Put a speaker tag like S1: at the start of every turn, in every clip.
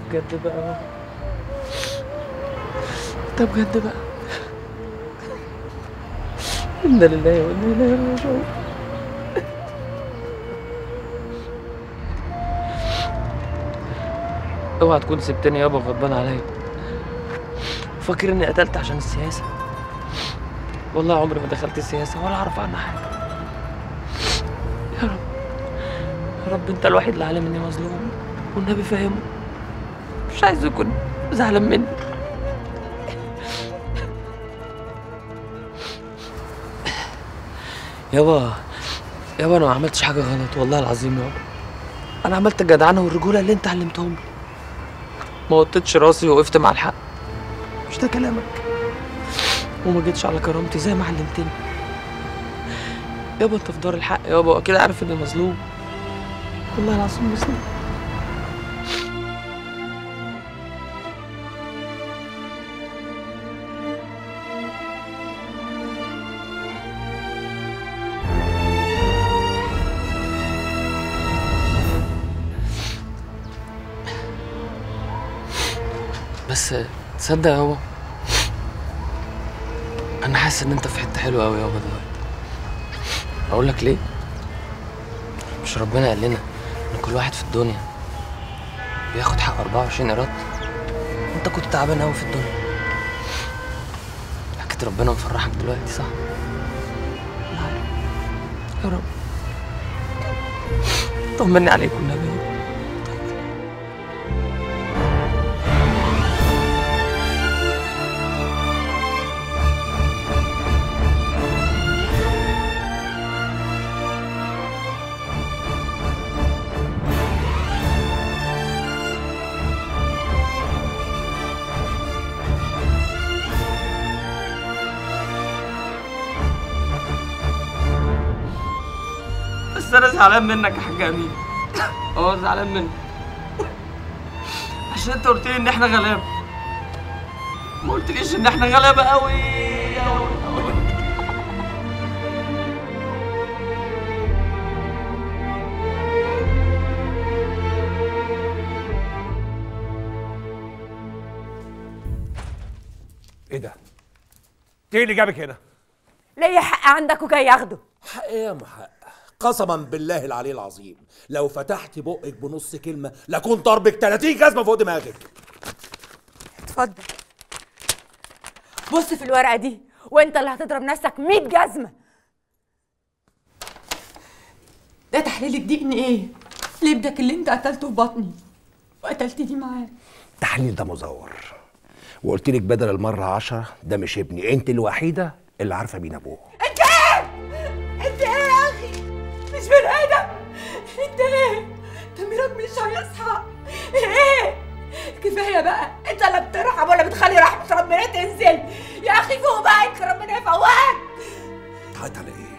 S1: بجد بقى انت بجد بقى انا لله وانا اليه راجعون اوعى تكون سبتني يابا غضبان عليا فاكر اني قتلت عشان السياسه والله عمري ما دخلت السياسه ولا اعرف عنها حاجه يا رب يا رب انت الوحيد اللي عالم اني مظلوم والنبي فاهمه مش عايز يكون زعلان مني يابا يابا انا ما عملتش حاجه غلط والله العظيم يابا انا عملت الجدعنه والرجوله اللي انت علمتهم لي ما وطيتش راسي ووقفت مع الحق مش ده كلامك وما جيتش على كرامتي زي ما علمتني يابا انت في دار الحق يابا واكيد عارف اني مظلوم والله العظيم مظلوم بس تصدق يابا انا حاسس ان انت في حته حلوه قوي يابا دلوقتي اقول لك ليه مش ربنا قال لنا ان كل واحد في الدنيا بياخد حق 24 قيراط انت كنت تعبان قوي في الدنيا اكيد ربنا مفرحك دلوقتي صح لا يا رب طمني عليك والنبي بس انا زعلان منك يا حاج امين اه زعلان منك عشان انت قلت لي ان احنا غلابه ما قلتليش ان احنا غلابه قوي قوي قوي
S2: ايه ده؟ ايه اللي جابك هنا؟
S3: ليا حق عندك وجاي اخده
S2: حق ايه يا محق؟ قسما بالله العلي العظيم لو فتحت بقك بنص كلمه لكون ضربك 30 جزمه فوق دماغك
S3: اتفضل بص في الورقه دي وانت اللي هتضرب نفسك 100 جزمه
S4: ده تحليل الدي ان ايه لابنك اللي انت قتلته في بطني وقتلتني معاه
S2: التحليل ده مزور وقلت لك بدل المره عشرة ده مش ابني انت الوحيده اللي عارفه مين ابوه
S3: انت ايه انت ايه يا اخي مش بني ادم انت ايه ضميرك مش هيصحى ايه كفايه بقى انت لا بترحم ولا بتخلي رحمه ربنا تنزل يا اخي فوق بقى انت ربنا يفوقك
S2: تعيط على ايه؟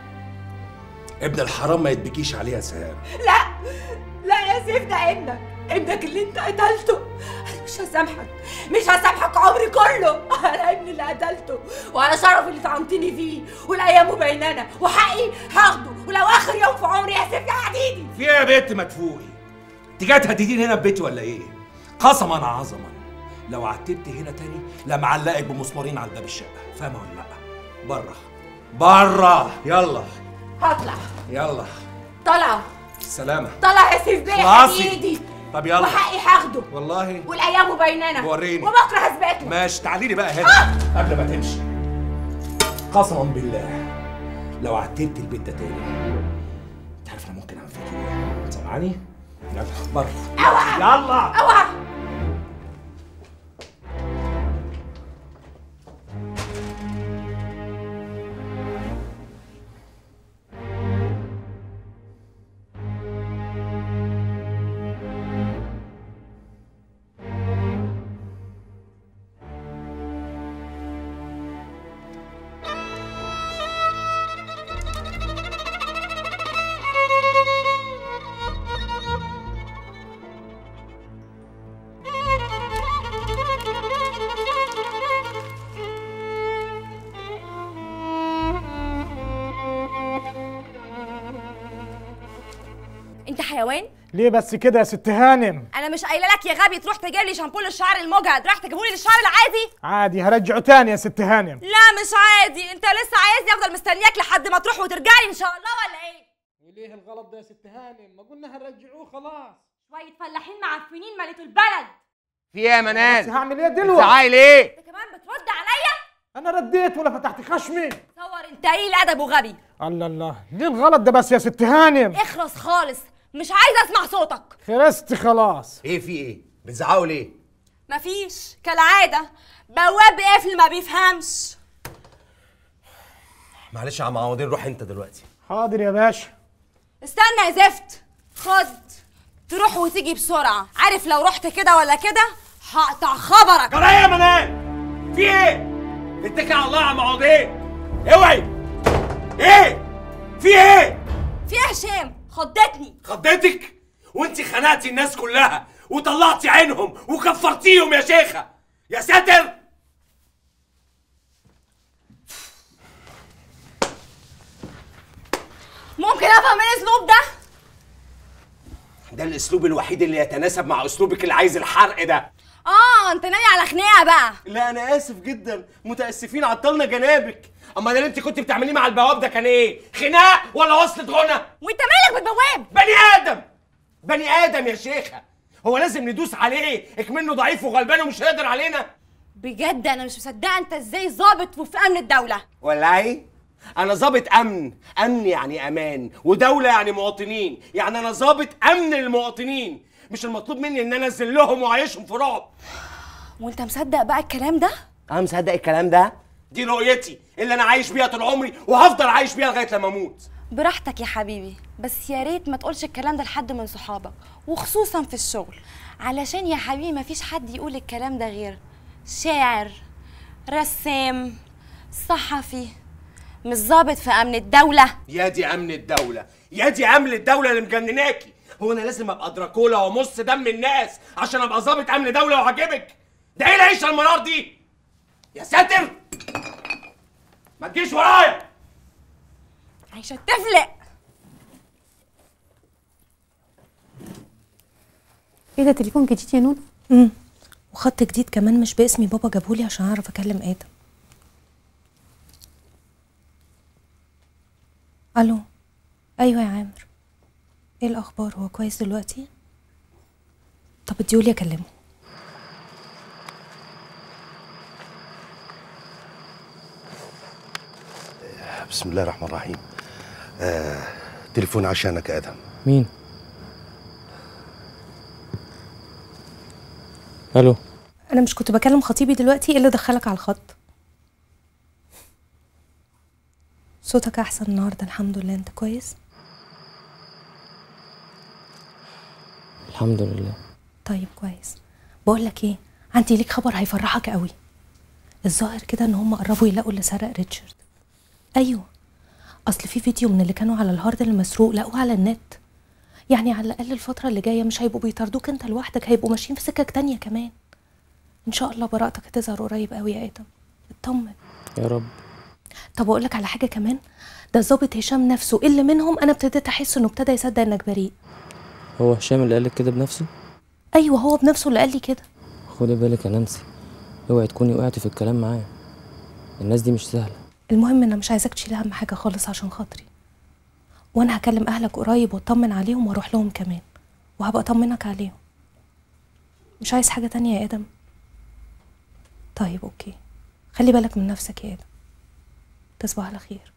S2: ابن الحرام ما يتبكيش عليه يا سهام
S3: لا لا يا سيف ده ابنك ابنك اللي انت قتلته انا مش هسامحك مش هسامحك عمري كله انا ابني اللي قتلته وانا شرف اللي طعنتني فيه والايام بيننا وحقي هاخده ولو اخر يوم في عمري يا سيف يا حديدي
S2: في ايه يا بنت ما تفوقي؟ انت جايه تهدديني هنا في بيتي ولا ايه؟ قسما عظما لو عتبت هنا تاني لمعلقك بمسمارين على باب الشقه فاهمه ولا لا؟ بره بره يلا
S3: هطلع
S2: يلا
S3: طلع
S2: سلامة
S3: طلع يا سيف بيه
S2: خلاصي.
S3: حديدي
S2: طب يلا
S3: وحقي هاخده
S2: والله
S3: والايام بيننا
S2: وريني.
S3: وبكره هثبت لك
S2: ماشي تعالي لي بقى هنا قبل ما تمشي قسما بالله لو عتبت البيت ده تاني انت عارف انا ممكن اعمل فيك ايه سامعاني يلا بره
S3: اوعى
S2: يلا
S3: اوعى
S5: انت حيوان ليه بس كده يا ست هانم
S6: انا مش قايله لك يا غبي تروح تجيب لي شامبو للشعر المجهد راح تجيبه لي للشعر العادي
S5: عادي هرجعه تاني يا ست هانم
S6: لا مش عادي انت لسه عايزني افضل مستنياك لحد ما تروح وترجع لي ان شاء الله ولا ايه
S5: وليه الغلط ده يا ست هانم ما قلنا هنرجعوه خلاص
S6: شويه فلاحين معفنين مليتوا البلد
S7: في ايه يا
S5: بس
S7: منال
S5: هعمل ايه
S7: انت
S5: دلوقتي
S7: عايل ايه
S6: انت كمان بترد عليا
S5: انا رديت ولا فتحت خشمي
S6: تصور انت قليل ادب وغبي
S5: الله الله ليه الغلط ده بس يا ست هانم
S6: اخرس خالص مش عايزه اسمع صوتك
S5: خرست خلاص
S7: ايه في ايه بتزعقوا ليه
S6: مفيش كالعاده بواب قفل ما بيفهمش
S7: معلش يا عم عوضين روح انت دلوقتي
S5: حاضر يا باشا
S6: استنى يا زفت خد تروح وتيجي بسرعه عارف لو رحت كده ولا كده هقطع خبرك
S2: جرى ايه يا منال في ايه اتكل على الله يا عم عوضين اوعي ايه في ايه
S6: في ايه يا هشام خضتني
S2: خضتك وانت خنقتي الناس كلها وطلعتي عينهم وكفرتيهم يا شيخه يا ساتر
S6: ممكن افهم ايه الاسلوب ده
S2: ده الاسلوب الوحيد اللي يتناسب مع اسلوبك اللي عايز الحرق ده
S6: اه انت ناوي على خناقه بقى
S2: لا انا اسف جدا متاسفين عطلنا جنابك اما ده اللي انت كنت بتعمليه مع البواب ده كان ايه خناق ولا وصلة غنى
S6: وانت مالك بالبواب
S2: بني ادم بني ادم يا شيخه هو لازم ندوس عليه اكمنه ضعيف وغلبان ومش هيقدر علينا
S6: بجد انا مش مصدقه انت ازاي ظابط وفي امن الدوله
S2: ولا ايه انا ظابط امن امن يعني امان ودوله يعني مواطنين يعني انا ظابط امن المواطنين مش المطلوب مني ان انا انزل لهم واعيشهم في رعب
S6: وانت مصدق بقى الكلام ده
S2: انا مصدق الكلام ده دي رؤيتي اللي انا عايش بيها طول عمري وهفضل عايش بيها لغايه لما اموت
S6: براحتك يا حبيبي بس يا ريت ما تقولش الكلام ده لحد من صحابك وخصوصا في الشغل علشان يا حبيبي ما فيش حد يقول الكلام ده غير شاعر رسام صحفي مش ظابط في امن الدوله
S2: يا دي امن الدوله يا دي امن الدوله اللي مجنناكي هو انا لازم ابقى دراكولا وامص دم الناس عشان ابقى ظابط امن دوله وعجبك ده ايه العيشه المنار دي يا ساتر ما تجيش ورايا
S6: عايشه تفلق
S8: ايه ده تليفون جديد يا نونو
S9: امم وخط جديد كمان مش باسمي بابا جابهولي عشان اعرف اكلم ادم الو ايوه يا عامر ايه الاخبار هو كويس دلوقتي طب اديولي اكلمه
S10: بسم الله الرحمن الرحيم آه تليفون عشانك يا ادم
S1: مين الو
S9: انا مش كنت بكلم خطيبي دلوقتي ايه اللي دخلك على الخط صوتك احسن النهارده الحمد لله انت كويس
S1: الحمد لله
S9: طيب كويس بقول لك ايه عندي ليك خبر هيفرحك قوي الظاهر كده ان هم قربوا يلاقوا اللي سرق ريتشارد ايوه اصل في فيديو من اللي كانوا على الهارد المسروق لقوه على النت يعني على الاقل الفتره اللي جايه مش هيبقوا بيطاردوك انت لوحدك هيبقوا ماشيين في سكك تانية كمان ان شاء الله براءتك هتظهر قريب قوي يا ادم اطمن
S1: يا رب
S9: طب اقول لك على حاجه كمان ده الظابط هشام نفسه اللي منهم انا ابتديت احس انه ابتدى يصدق انك بريء
S1: هو هشام اللي قالك كده بنفسه
S9: ايوه هو بنفسه اللي قال لي كده
S1: خدي بالك يا نانسي اوعي تكوني وقعتي في الكلام معاه الناس دي مش سهله
S9: المهم انا مش عايزاك تشيل هم حاجه خالص عشان خاطري وانا هكلم اهلك قريب واطمن عليهم واروح لهم كمان وهبقى اطمنك عليهم مش عايز حاجه تانية يا ادم طيب اوكي خلي بالك من نفسك يا ادم تصبح على خير